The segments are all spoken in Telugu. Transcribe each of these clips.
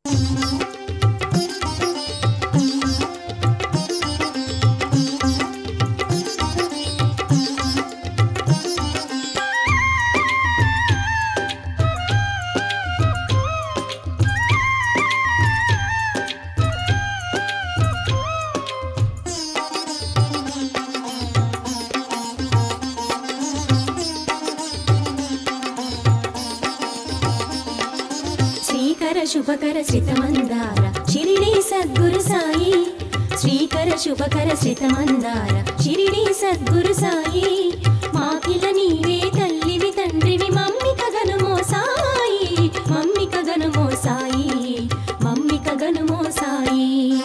శ్రీకర శుభకర శ్రితమందార షిరిడి సద్గురు సాయి శ్రీకర శుభకర శ్రితమందార షిరిడి సద్గురు సాయి మాకిల నీవే తల్లివి తండ్రివి మమ్మి కగనుమో సాయి మమ్మి కగనుమో సాయి మమ్మి కగనుమో సాయి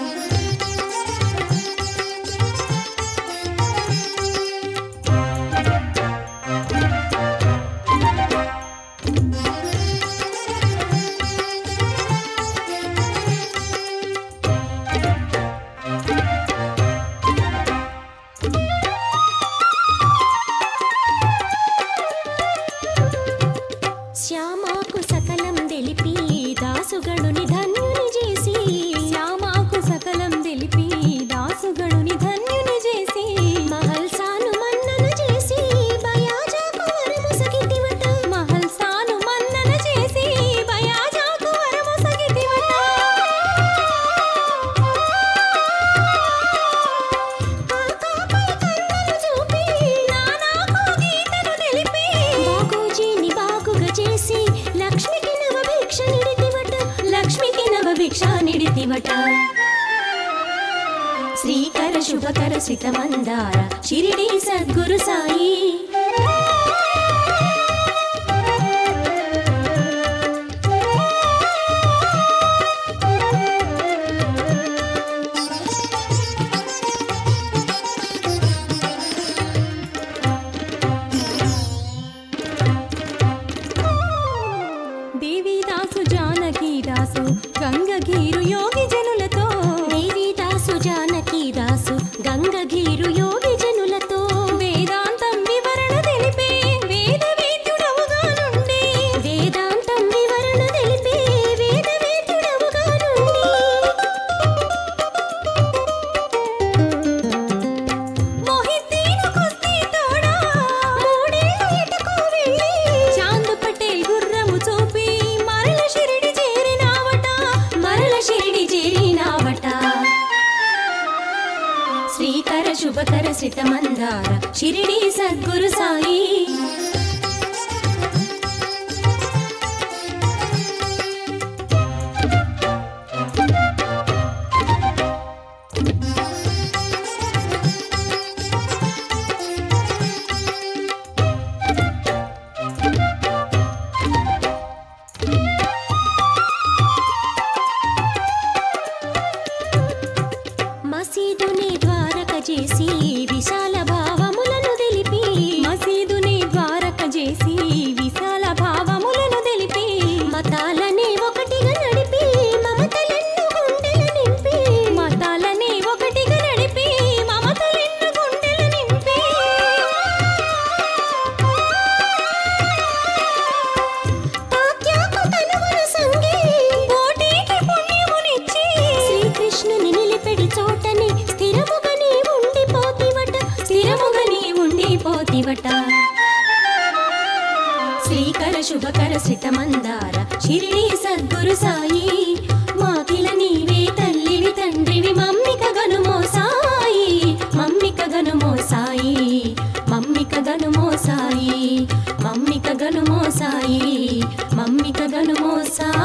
శ్యామాకు సకలం తెలిపి దాసుగణుని ధన్యుని చేసి శ్యామాకు సకలం తెలిపి దాసుగణుని ధన్యుని చేసి మహల్సాను మన్నన చేసి బయాజాకు వరముసగితివట మహల్సాను మన్నన చేసి బయాజాకు వరముసగితివట కాకాపై కన్నులు చూపి నానాకు గీతను తెలిపి బాగోజీని బాగుగా చేసి లక్ష్మికి నవ భిక్ష నిడితివట లక్ష్మికి నవ భిక్ష నిడితివట శ్రీకర శుభకర సితమందార షిరిడి సద్గురు సాయి దేవిదాసు జానకి దాసు గంగగీరు యోగి జనులతో దేవిదాసు జానకి దాసు గంగగీరు యోగి జనులతో వేదాంతం వివరణ తెలిపే వేద వేద్యుడవుగా నుండి వేదాంతం వివరణ తెలిపే వేద వేద్యుడవుగా నుండి మొహిద్దీన్ కుస్తీ తోడా మూడేళ్ళు ఎటకో వెళ్ళి చాంద్ పటేల్ గుర్రము చూపి మరల షిరిడి చేరినావట మరల షిరిడి చేరినావట శ్రీకర శుభకర సితమందార షిరిడి సద్గురు సాయి మసీదుని ద్వారక చేసి విశాల భావములను తెలిపి మసీదుని ద్వారక చేసి విశాల భావములను తెలిపి మతాలని ఒకటిగా నడిపి మమతలెన్ను గుండెల నింపి మతాలని ఒకటిగా నడిపి మమతలెన్ను గుండెల నింపి తాత్యాకు తనువును సంగి పోటీకి పుణ్యమునిచ్చి శ్రీకృష్ణుని నిలిపెడి చోటని స్థిరముగా నీ ఉండిపోతివట స్థిరముగా నీ ఉండిపోతివట శ్రీకర శుభకర సితమందార షిరిడి సద్గురు సాయి మాకిల నీవే తల్లివి తండ్రివి మమ్మిక గనుమో సాయి మమ్మిక గనుమో సాయి మమ్మిక గనుమో సాయి మమ్మిక గనుమో సాయి మమ్మిక గనుమో సాయి